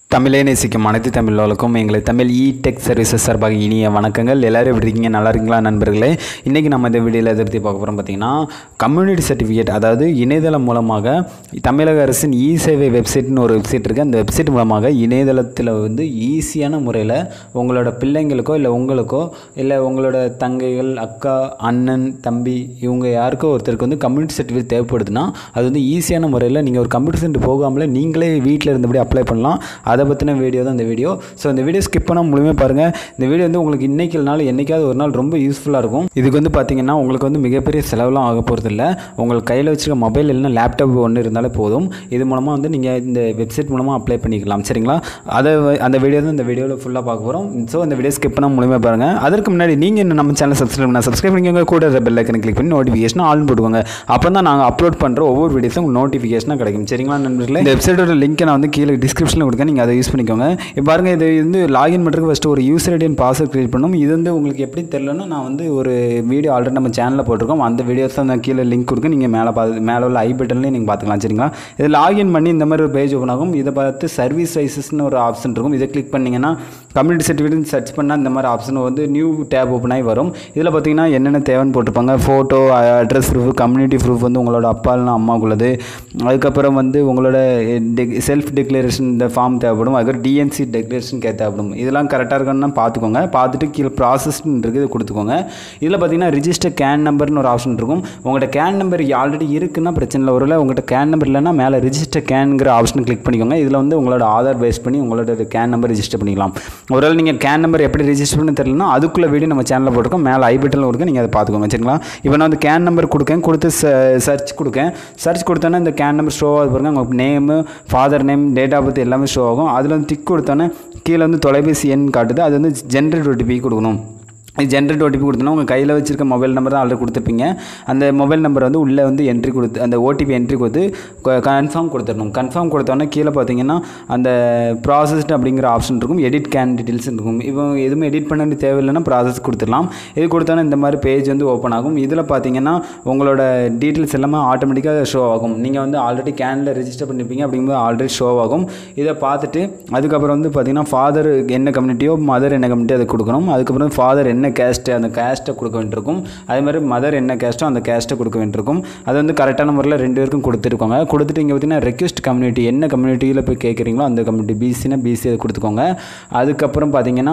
தமிழே நேசிக்கும் அனைத்து தமிழர்களுக்கும் எங்களை தமிழ் இ டெக் சர்வீசஸ் சார்பாக இனிய வணக்கங்கள் எல்லாரும் எப்படி இருக்கீங்க நல்லா இருக்கீங்களா நண்பர்களே இன்றைக்கி நம்ம இந்த வீடியோவில் எதை பற்றி பார்க்க போகிறோம் பார்த்தீங்கன்னா கம்யூனிட்டி சர்டிஃபிகேட் அதாவது இணையதளம் மூலமாக தமிழக அரசின் இ சேவை வெப்சைட்னு ஒரு வெப்சைட் இருக்குது அந்த வெப்சைட் மூலமாக இணையதளத்தில் வந்து ஈஸியான முறையில் உங்களோட பிள்ளைங்களுக்கோ இல்லை உங்களுக்கோ இல்லை உங்களோட தங்கைகள் அக்கா அண்ணன் தம்பி இவங்க யாருக்கோ ஒருத்தருக்கு வந்து கம்யூனிட்டி சர்டிஃபிகேட் தேவைப்படுதுன்னா அது வந்து ஈஸியான முறையில் நீங்கள் ஒரு கம்ப்யூட்டர் சென்டர் போகாமலே நீங்களே வீட்டில் இருந்தபடி அப்ளை பண்ணலாம் அதை பற்றின வீடியோ தான் இந்த வீடியோ ஸோ இந்த வீடியோ ஸ்கிப் பண்ணால் முழுமையாக பாருங்கள் இந்த வீடியோ வந்து உங்களுக்கு இன்றைக்கி இல்லைனாலும் என்றைக்காவது ஒரு நாள் ரொம்ப யூஸ்ஃபுல்லாக இருக்கும் இதுக்கு வந்து பார்த்தீங்கன்னா உங்களுக்கு வந்து மிகப்பெரிய செலவுலாம் ஆக போகிறது இல்லை உங்களுக்கு கையில் வச்சுருக்க மொபைல் இல்லைன்னா லேப்டாப் ஒன்று இருந்தாலே போதும் இது மூலமாக வந்து நீங்கள் இந்த வெப்சைட் மூலமாக அப்ளை பண்ணிக்கலாம் சரிங்களா அதை வ- அந்த வீடியோ தான் இந்த வீடியோவில் ஃபுல்லாக பார்க்க போகிறோம் ஸோ இந்த வீடியோ ஸ்கிப் பண்ணால் முழுமையாக பாருங்கள் அதற்கு முன்னாடி நீங்கள் இன்னும் நம்ம சேனல் சப்ஸ்கிரைப் பண்ண சப்ஸ்கிரைப் பண்ணிக்கோங்க கூட பெல் ஐக்கனை கிளிக் பண்ணி நோட்டிஃபிகேஷன் ஆன் போட்டுக்கோங்க அப்போ தான் நாங்கள் அப்லோட் பண்ணுற ஒவ்வொரு வீடியோஸும் உங்களுக்கு நோட்டிஃபிகேஷனாக கிடைக்கும் சரிங்களா நண்பர்களே இந்த வெப்சைட்டோட லிங்க்கை நான் வந்து கீழே டிஸ்கிரிப்ஷனில் கொடுக்க நீங்கள் அதை யூஸ் பண்ணிக்கோங்க இப்போ பாருங்கள் இது வந்து லாகின் பண்ணுறதுக்கு ஃபஸ்ட்டு ஒரு user ID and password create பண்ணணும் இது வந்து உங்களுக்கு எப்படி தெரியலன்னா நான் வந்து ஒரு வீடியோ ஆல்ரெடி நம்ம சேனலில் போட்டிருக்கோம் அந்த வீடியோஸ் தான் நான் கீழே லிங்க் கொடுக்க நீங்கள் மேலே பார்த்து மேலே உள்ள ஐ பட்டன்லேயும் நீங்கள் பார்த்துக்கலாம் சரிங்களா இது லாகின் பண்ணி இந்த மாதிரி ஒரு பேஜ் ஓப்பன் ஆகும் இதை பார்த்து சர்வீஸ் வைசஸ்னு ஒரு ஆப்ஷன் இருக்கும் இதை கிளிக் பண்ணிங்கன்னா கம்யூனிட்டி சர்டிஃபிகேட் சர்ச் பண்ணால் இந்த மாதிரி ஆப்ஷன் வந்து நியூ டேப் ஓப்பன் ஆகி வரும் இதில் பார்த்தீங்கன்னா என்னென்ன தேவைன்னு போட்டிருப்பாங்க photo address proof community proof வந்து உங்களோட அப்பா இல்லைனா அம்மாவுக்குள்ளது அதுக்கப்புறம் வந்து உங்களோட செல்ஃப் டிக்ளரேஷன் இந்த ஃபார்ம் தேவைப்படும் அதுக்கப்புறம் டிஎன்சி டெக்ளரேஷன் கே தேவைப்படும் இதெல்லாம் கரெக்டாக இருக்கான்னு பார்த்துக்கோங்க பார்த்துட்டு கீழே ப்ராசஸ்ன்னு இருக்குது இதை கொடுத்துக்கோங்க இதில் பார்த்தீங்கன்னா ரிஜிஸ்டர் கேன் நம்பர்னு ஒரு ஆப்ஷன் இருக்கும் உங்கள்கிட்ட கேன் நம்பர் ஆல்ரெடி இருக்குன்னா பிரச்சனை இல்லை ஒருவேளை உங்கள்கிட்ட கேன் நம்பர் இல்லைன்னா மேலே ரிஜிஸ்டர் கேன்ங்கிற ஆப்ஷன் கிளிக் பண்ணிக்கோங்க இதில் வந்து உங்களோட ஆதார் பேஸ் பண்ணி உங்களோட கேன் நம்பர் ரிஜிஸ்டர் பண்ணிக்கலாம் ஒருவேளை நீங்கள் கேன் நம்பர் எப்படி ரிஜிஸ்டர் பண்ண தெரியலனா அதுக்குள்ள வீடியோ நம்ம சேனலில் போட்டிருக்கோம் மேலே ஐ பட்டனில் கொடுக்க நீங்கள் அதை பார்த்துக்கோங்க சரிங்களா இப்போ நான் வந்து கேன் நம்பர் கொடுக்கேன் கொடுத்து சர்ச் கொடுக்கேன் சர்ச் கொடுத்தோன்னே இந்த கேன் நம்பர் ஷோ ஆகுது பாருங்க உங்கள் name father name date of birth எல்லாமே ஷோ ஆகும் அதில் வந்து டிக் கொடுத்தோன்னே கீழே வந்து தொலைபேசி எண் காட்டுது அது வந்து ஜென்ரேட் ஓடிபி கொடுக்கணும் ஜென்ரேட் ஓடிபி கொடுத்தோன்னா உங்கள் கையில் வச்சிருக்க மொபைல் நம்பர் தான் ஆல்ரெடி கொடுத்துருப்பீங்க அந்த மொபைல் நம்பர் வந்து உள்ளே வந்து என்ட்ரி கொடுத்து அந்த ஓடிபி என்ட்ரி கொடுத்து கன்ஃபார்ம் கொடுத்துடணும் கன்ஃபார்ம் கொடுத்தோன்னே கீழே பார்த்தீங்கன்னா அந்த ப்ராசஸ்டு அப்படிங்கிற ஆப்ஷன் இருக்கும் எடிட் கேன் டீட்டெயில்ஸ் இருக்கும் இப்போ எதுவுமே எடிட் பண்ண வேண்டிய தேவையில்லைன்னா ப்ராசஸ் கொடுத்துடலாம் இது கொடுத்தோன்னே இந்த மாதிரி பேஜ் வந்து ஓப்பன் ஆகும் இதில் பார்த்தீங்கன்னா உங்களோட டீட்டெயில்ஸ் எல்லாமே ஆட்டோமேட்டிக்காக ஷோ ஆகும் நீங்கள் வந்து ஆல்ரெடி கேனில் ரெஜிஸ்டர் பண்ணியிருப்பீங்க அப்படிங்கும்போது ஆல்ரெடி ஷோ ஆகும் இதை பார்த்துட்டு அதுக்கப்புறம் வந்து பார்த்தீங்கன்னா ஃபாதர் என்ன கம்யூனிட்டியோ மதர் என்ன கம்யூனிட்டி அதை கொடுக்கணும் அதுக்கப்புறம் ஃபாதர் என்ன கேஸ்ட்டு அந்த கேஸ்ட்டை கொடுக்க வேண்டியிருக்கும் அதே மாதிரி மதர் என்ன கேஸ்ட்டோ அந்த கேஸ்ட்டை கொடுக்க வேண்டியிருக்கும் அது வந்து கரெக்டான முறையில் ரெண்டு பேருக்கும் கொடுத்துருக்கோங்க கொடுத்துட்டு இங்கே பார்த்தீங்கன்னா ரெக்வஸ்ட் கம்யூனிட்டி என்ன கம்யூனிட்டியில் போய் கேட்குறீங்களோ அந்த கம்யூனிட்டி பிசினா பிசி அதை கொடுத்துக்கோங்க அதுக்கப்புறம் பார்த்தீங்கன்னா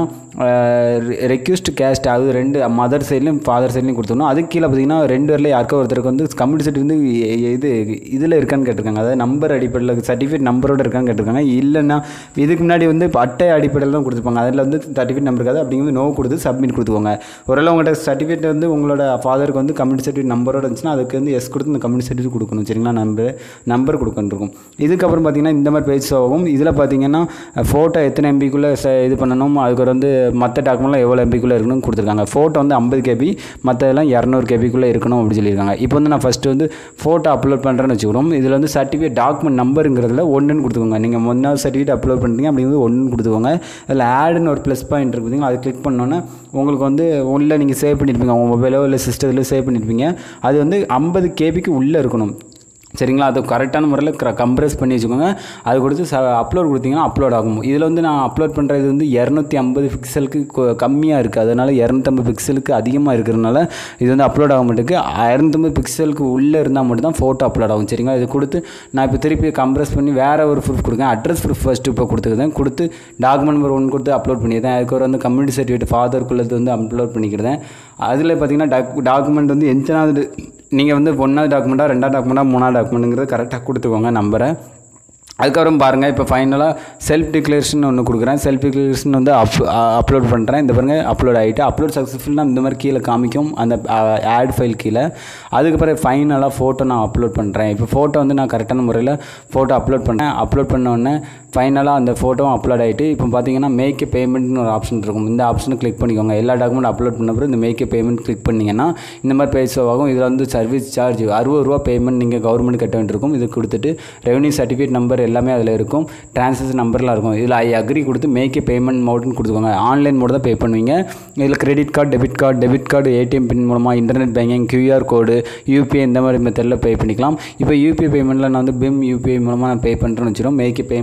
ரெக்வஸ்ட் கேஸ்ட் அது ரெண்டு மதர் சைட்லையும் ஃபாதர் சைட்லையும் கொடுத்துக்கணும் அதுக்கு கீழே பார்த்தீங்கன்னா ரெண்டு பேரில் யாருக்கோ ஒருத்தருக்கு வந்து கம்யூனிட்டி சர்டிஃபிகேட் வந்து எ- இது இதில் இருக்கான்னு கேட்டிருக்காங்க அதாவது நம்பர் அடிப்படையில் சர்டிஃபிகேட் நம்பரோட இருக்கான்னு கேட்டிருக்காங்க இல்லைன்னா இதுக்கு முன்னாடி வந்து இப்போ அட்டை அடிப்படையில் தான் கொடுத்துருப்பாங்க அதில் வந்து சர்டிஃபிகேட் நம்பர் இருக்காது அப்படிங்கும்போது நோ கொடுத்து சப்மிட் கொடுத்துக்கோங்க ஒருவேளை உங்கள்கிட்ட சர்டிஃபிகேட் வந்து உங்களோட ஃபாதருக்கு வந்து கம்யூனிட்டி சர்டிஃபிகேட் நம்பரோட இருந்துச்சுன்னா அதுக்கு வந்து எஸ் கொடுத்து இந்த கம்யூனிட்டி சர்டிஃபிகேட் கொடுக்கணும் சரிங்களா நம்பர் நம்பர் கொடுக்கணும் இதுக்கப்புறம் பார்த்தீங்கன்னா இந்த மாதிரி பேஜ் ஆகும் இதில் பார்த்தீங்கன்னா ஃபோட்டோ எத்தனை எம்பிக்குள்ளே இது பண்ணணும் அதுக்கு வந்து மற்ற டாக்குமெண்ட்லாம் எவ்வளோ எம்பிக்குள்ளே இருக்கணும்னு கொடுத்துருக்காங்க ஃபோட்டோ வந்து ஐம்பது கேபி மற்றதெல்லாம் இரநூறு கேபிக்குள்ளே இருக்கணும் அப்படின்னு சொல்லியிருக்காங்க இப்போ வந்து நான் ஃபஸ்ட்டு வந்து ஃபோட்டோ அப்லோட் பண்ணுறேன்னு வச்சுக்கிறோம் இதில் வந்து சர்டிஃபிகேட் டாக்குமெண்ட் நம்பருங்கிறதுல ஒன்றுன்னு கொடுத்துக்கோங்க நீங்கள் முன்னாள் சர்டிஃபிகேட் அப்லோட் பண்ணுறீங்க அப்படிங்கிறது ஒன்றுன்னு கொடுத்துக்கோங்க அதில் ஆடுன்னு ஒரு ப்ளஸ் பாயிண்ட் இருக்கு பார்த்தீங்களா அது கிளிக் பண்ணோன்னே உங்களுக்கு வந்து உள்ளே நீங்கள் சேவ் பண்ணியிருப்பீங்க உங்கள் மொபைலோ இல்லை சிஸ்டத்தில் சேவ் பண்ணியிருப்பீங்க அது வந்து ஐம்பது கேபிக்கு உள்ளே இருக்கணும் சரிங்களா அது கரெக்டான முறையில் கம்ப்ரஸ் பண்ணி வச்சுக்கோங்க அது கொடுத்து ச அப்லோட் கொடுத்தீங்கன்னா அப்லோட் ஆகும் இதில் வந்து நான் அப்லோட் பண்ணுறது வந்து இரநூத்தி ஐம்பது பிக்சலுக்கு கம்மியாக இருக்குது அதனால் இரநூத்தம்பது பிக்சலுக்கு அதிகமாக இருக்கிறதுனால இது வந்து அப்லோட் ஆக மாட்டேங்குது இரநூத்தம்பது பிக்சலுக்கு உள்ளே இருந்தால் மட்டும் தான் ஃபோட்டோ அப்லோட் ஆகும் சரிங்களா இது கொடுத்து நான் இப்போ திருப்பி கம்ப்ரஸ் பண்ணி வேறு ஒரு ப்ரூஃப் கொடுக்கேன் அட்ரஸ் ப்ரூஃப் ஃபஸ்ட்டு இப்போ கொடுத்துருக்கேன் கொடுத்து டாக்குமெண்ட் நம்பர் ஒன்று கொடுத்து அப்லோட் பண்ணியிருந்தேன் அதுக்கு ஒரு வந்து கம்யூனிட்டி சர்டிஃபிகேட் ஃபாதருக்குள்ளது வந்து அப்லோட் பண்ணிக்கிறேன் அதில் பார்த்தீங்கன்னா டாக் டாக்குமெண்ட் வந்து எத்தனாவது நீங்கள் வந்து ஒன்றாவது டாக்குமெண்ட்டாக ரெண்டாவது டாக்குமெண்ட்டாக மூணாவது டாக்குமெண்ட்டுங்கிறது கரெக்டாக கொடுத்துக்கோங்க நம்பரை அதுக்கப்புறம் பாருங்கள் இப்போ ஃபைனலாக செல்ஃப் டிக்ளரேஷன் ஒன்று கொடுக்குறேன் செல்ஃப் டிக்ளரேஷன் வந்து அப் அப்லோட் பண்ணுறேன் இந்த பாருங்கள் அப்லோட் ஆகிட்டு அப்லோட் சக்ஸஸ்ஃபுல்னால் இந்த மாதிரி கீழே காமிக்கும் அந்த ஆட் ஃபைல் கீழே அதுக்கப்புறம் ஃபைனலாக ஃபோட்டோ நான் அப்லோட் பண்ணுறேன் இப்போ ஃபோட்டோ வந்து நான் கரெக்டான முறையில் ஃபோட்டோ அப்லோட் பண்ணேன் அப்லோட் பண்ண உடனே ஃபைனலாக அந்த ஃபோட்டோவும் அப்லோட் ஆகிட்டு இப்போ பார்த்தீங்கன்னா மேக் ஏ பேமெண்ட்னு ஒரு ஆப்ஷன் இருக்கும் இந்த ஆப்ஷனை கிளிக் பண்ணிக்கோங்க எல்லா டாக்குமெண்ட் அப்லோட் பண்ண பிறகு இந்த மேக் ஏ பேமெண்ட் கிளிக் பண்ணிங்கன்னா இந்த மாதிரி பேஸ் ஆகும் இதில் வந்து சர்வீஸ் சார்ஜ் அறுபது ரூபா பேமெண்ட் நீங்கள் கவர்மெண்ட் கட்ட வேண்டியிருக்கும் இது கொடுத்துட்டு ரெவன்யூ சர்டிஃபிகேட் நம்பர் எல்லாமே அதில் இருக்கும் ட்ரான்சாக்ஷன் நம்பர்லாம் இருக்கும் இதில் ஐ அக்ரி கொடுத்து மேக் ஏ பேமெண்ட் மோடுன்னு கொடுத்துக்கோங்க ஆன்லைன் மோடு தான் பே பண்ணுவீங்க இதில் credit card debit card debit card ATM pin மூலமாக internet banking QR code UPI இந்த மாதிரி மெத்தடில் பே பண்ணிக்கலாம் இப்போ யூபிஐ பேமெண்ட்டில் நான் வந்து பிம் யூபிஐ மூலமாக நான் பே பண்ணுறேன்னு வச்சிடும் மேக் ஏ பேமெண்ட் அதை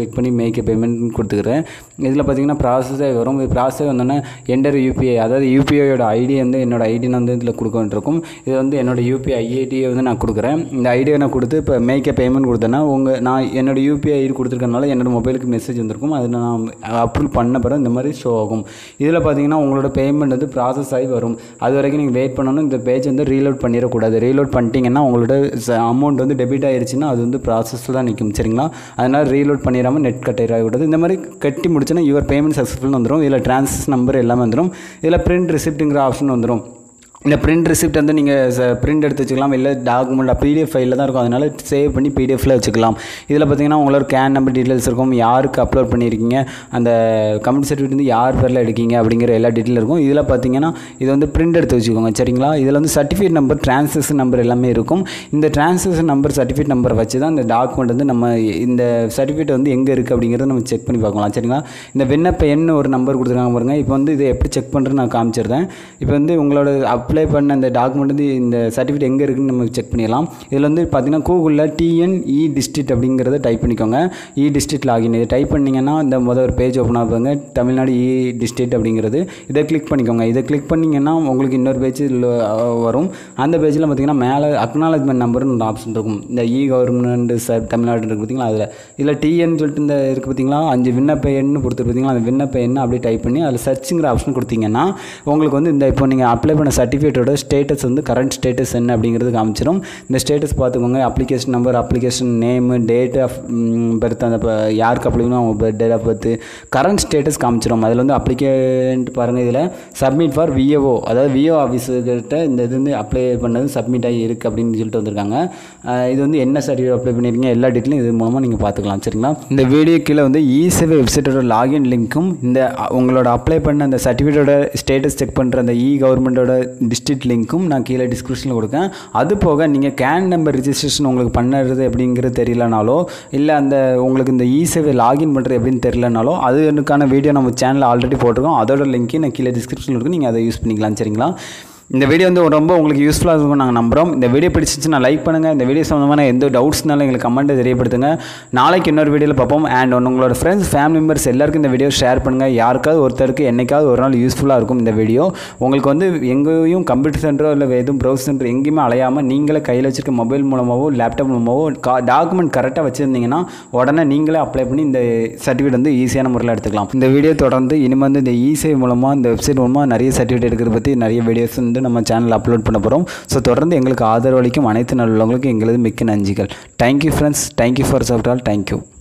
கிளிக் பண்ணி மேக் பேமெண்ட் கொடுத்துக்கிறேன் இதில் பார்த்தீங்கன்னா ப்ராசஸே வரும் இது ப்ராசஸே வந்தோன்னே என்டர் யூபிஐ அதாவது யூபிஐயோட ஐடி வந்து என்னோட ஐடி வந்து இதில் கொடுக்க வேண்டியிருக்கும் இது வந்து என்னோட யூபிஐ ஐஐடியை வந்து நான் கொடுக்குறேன் இந்த ஐடியை நான் கொடுத்து இப்போ மேக் பேமெண்ட் கொடுத்தேன்னா உங்கள் நான் என்னோட யூபிஐ ஐடி கொடுத்துருக்கனால என்னோட மொபைலுக்கு மெசேஜ் வந்திருக்கும் அதை நான் அப்ரூவ் பண்ண பிறகு இந்த மாதிரி ஷோ ஆகும் இதில் பார்த்தீங்கன்னா உங்களோட பேமெண்ட் வந்து ப்ராசஸ் ஆகி வரும் அது வரைக்கும் நீங்கள் வெயிட் பண்ணணும் இந்த பேஜ் வந்து ரீலோட் பண்ணிடக்கூடாது ரீலோட் பண்ணிட்டீங்கன்னா உங்களோட அமௌண்ட் வந்து டெபிட் ஆயிருச்சுன்னா அது வந்து ப்ராசஸில் தான் நிற்கும் சரிங்களா அதனால் ரீலோட் பண்ணிடாமல் நெட் கட் ஆகிடக்கூடாது இந்த மாதிரி கட்டி முடிச்சுன்னா யுவர் பேமெண்ட் சக்ஸஸ்ஃபுல்னு வந்துடும் இதில் ட்ரான்ஸ் நம்பர் எல்லாமே வந்துடும் இதில் பிரிண்ட் ரிசிப்ட்டுங்கிற ஆப்ஷன் வந்துடும் இந்த பிரிண்ட் ரிசிப்ட் வந்து நீங்கள் பிரிண்ட் எடுத்து வச்சுக்கலாம் இல்லை டாக்குமெண்ட் பிடிஎஃப் ஃபைலில் தான் இருக்கும் அதனால் சேவ் பண்ணி பிடிஎஃபில் வச்சுக்கலாம் இதில் பார்த்தீங்கன்னா உங்களோட கேன் நம்பர் டீட்டெயில்ஸ் இருக்கும் யாருக்கு அப்லோட் பண்ணியிருக்கீங்க அந்த கம்யூனிட்டி சர்டிஃபிகேட் வந்து யார் பேரில் எடுக்கீங்க அப்படிங்கிற எல்லா டீட்டெயில் இருக்கும் இதில் பார்த்தீங்கன்னா இது வந்து பிரிண்ட் எடுத்து வச்சுக்கோங்க சரிங்களா இதில் வந்து சர்டிஃபிகேட் நம்பர் டிரான்சாக்ஷன் நம்பர் எல்லாமே இருக்கும் இந்த டிரான்சாக்ஷன் நம்பர் சர்டிஃபிகேட் நம்பரை வச்சு தான் இந்த டாக்குமெண்ட் வந்து நம்ம இந்த சர்டிஃபிகேட் வந்து எங்கே இருக்குது அப்படிங்கிறத நம்ம செக் பண்ணி பார்க்கலாம் சரிங்களா இந்த விண்ணப்ப எண் ஒரு நம்பர் கொடுத்துருக்காங்க பாருங்கள் இப்போ வந்து இதை எப்படி செக் பண்ணுறேன்னு நான் காமிச்சிருந்தேன் இப்போ வந்து உங்களோட அப்ளை பண்ண அந்த டாக்குமெண்ட் வந்து இந்த சர்டிஃபிகேட் எங்கே இருக்குன்னு நம்ம செக் பண்ணிடலாம் இதில் வந்து பார்த்தீங்கன்னா கூகுளில் டிஎன்இ டிஸ்ட்ரிக்ட் அப்படிங்கிறத டைப் பண்ணிக்கோங்க இ டிஸ்ட்ரிக்ட் லாகின் இது டைப் பண்ணிங்கன்னா இந்த முதல் ஒரு பேஜ் ஓப்பன் ஆகுங்க தமிழ்நாடு இ டிஸ்ட்ரிக்ட் அப்படிங்கிறது இதை கிளிக் பண்ணிக்கோங்க இதை கிளிக் பண்ணிங்கன்னா உங்களுக்கு இன்னொரு பேஜ் வரும் அந்த பேஜில் பார்த்தீங்கன்னா மேலே அக்னாலஜ்மெண்ட் நம்பர்னு ஒரு ஆப்ஷன் இருக்கும் இந்த இ கவர்மெண்ட் ச தமிழ்நாடு இருக்குது பார்த்தீங்களா அதில் இதில் டிஎன் சொல்லிட்டு இந்த இருக்குது பார்த்தீங்களா அஞ்சு விண்ணப்ப எண்ணு கொடுத்துரு பார்த்தீங்களா அந்த விண்ணப்ப எண்ணை அப்படியே டைப் பண்ணி அதில் சர்ச்சுங்கிற ஆப்ஷன் கொடுத்தீங்கன்னா உங்களுக்கு வந்து இந்த இப்போ நீங்கள் அப்ளை பண்ண சர்டிஃபிகேட்டோட ஸ்டேட்டஸ் வந்து கரண்ட் ஸ்டேட்டஸ் என்ன அப்படிங்கிறது காமிச்சிடும் இந்த ஸ்டேட்டஸ் பார்த்துக்கோங்க application number application name date of birth அந்த இப்போ யாருக்கு அப்ளை பண்ணணும் அவங்க date of birth current status காமிச்சிடும் அதில் வந்து அப்ளிகேண்ட் பாருங்கள் இதில் சப்மிட் ஃபார் விஏஓ அதாவது விஏஓ ஆஃபீஸர்கிட்ட இந்த இது வந்து அப்ளை பண்ணது சப்மிட் ஆகி இருக்குது அப்படின்னு சொல்லிட்டு வந்திருக்காங்க அஹ் இது வந்து என்ன சர்டிஃபிகேட் அப்ளை பண்ணியிருக்கீங்க எல்லா டீட்டெயிலும் இது மூலமாக நீங்கள் பார்த்துக்கலாம் சரிங்களா இந்த வீடியோ கீழே வந்து இசேவை வெப்சைட்டோட லாகின் லிங்க்கும் இந்த அ- உங்களோட அப்ளை பண்ண அந்த சர்டிஃபிகேட்டோட ஸ்டேட்டஸ் செக் பண்ணுற அந்த இ கவர்மெண்ட்டோட டிஸ்ட்ரிக்ட் லிங்க்கும் நான் கீழே டிஸ்கிரிப்ஷனில் கொடுக்கேன் அது போக நீங்கள் கேன் நம்பர் ரிஜிஸ்ட்ரேஷன் உங்களுக்கு பண்ணுறது எப்படிங்கிறது தெரியலனாலோ இல்லை அந்த உங்களுக்கு இந்த இ சேவை லாகின் பண்ணுறது எப்படின்னு தெரியலனாலோ அதுக்கான வீடியோ நம்ம சேனலில் ஆல்ரெடி போட்டிருக்கோம் அதோட லிங்க்கையும் நான் கீழே டிஸ்கிரிப்ஷனில் இருக்கும் நீங்கள் அதை யூஸ் பண்ணிக்கலாம் சரிங்களா இந்த வீடியோ வந்து ரொம்ப உங்களுக்கு யூஸ்ஃபுல்லாக இருக்கும் நாங்கள் நம்புகிறோம் இந்த வீடியோ பிடிச்சிச்சுன்னா லைக் பண்ணுங்கள் இந்த வீடியோ சம்மந்தமான எந்த டவுட்ஸ்னாலும் எங்களுக்கு கமெண்ட்டை தெரியப்படுத்துங்க நாளைக்கு இன்னொரு வீடியோவில் பார்ப்போம் அண்ட் உங்களோட ஃப்ரெண்ட்ஸ் ஃபேமிலி மெம்பர்ஸ் எல்லாருக்கும் இந்த வீடியோ ஷேர் பண்ணுங்கள் யாருக்காவது ஒருத்தருக்கு என்னைக்காவது ஒரு நாள் யூஸ்ஃபுல்லாக இருக்கும் இந்த வீடியோ உங்களுக்கு வந்து எங்கேயும் கம்ப்யூட்டர் சென்டரோ இல்லை எதுவும் ப்ரௌசர் சென்டர் எங்கேயுமே அலையாமல் நீங்களே கையில் வச்சிருக்க மொபைல் மூலமாகவோ லேப்டாப் மூலமாகவோ கா டாக்குமெண்ட் கரெக்டாக வச்சுருந்தீங்கன்னா உடனே நீங்களே அப்ளை பண்ணி இந்த சர்டிஃபிகேட் வந்து ஈஸியான முறையில் எடுத்துக்கலாம் இந்த வீடியோ தொடர்ந்து இனிமேல் வந்து இந்த இசேவை மூலமாக இந்த வெப்சைட் மூலமாக நிறைய சர்டிஃபிகேட் எடுக்கிறத பற்றி நிறைய வீடியோஸ் வந்து நம்ம சேனலில் அப்லோட் பண்ண போகிறோம் ஸோ தொடர்ந்து எங்களுக்கு ஆதரவு அளிக்கும் அனைத்து நல்லவங்களுக்கும் எங்களது மிக்க நன்றிகள் தேங்க்யூ ஃப்ரெண்ட்ஸ் தேங்க்யூ ஃபார் சப்டால் தேங்க்யூ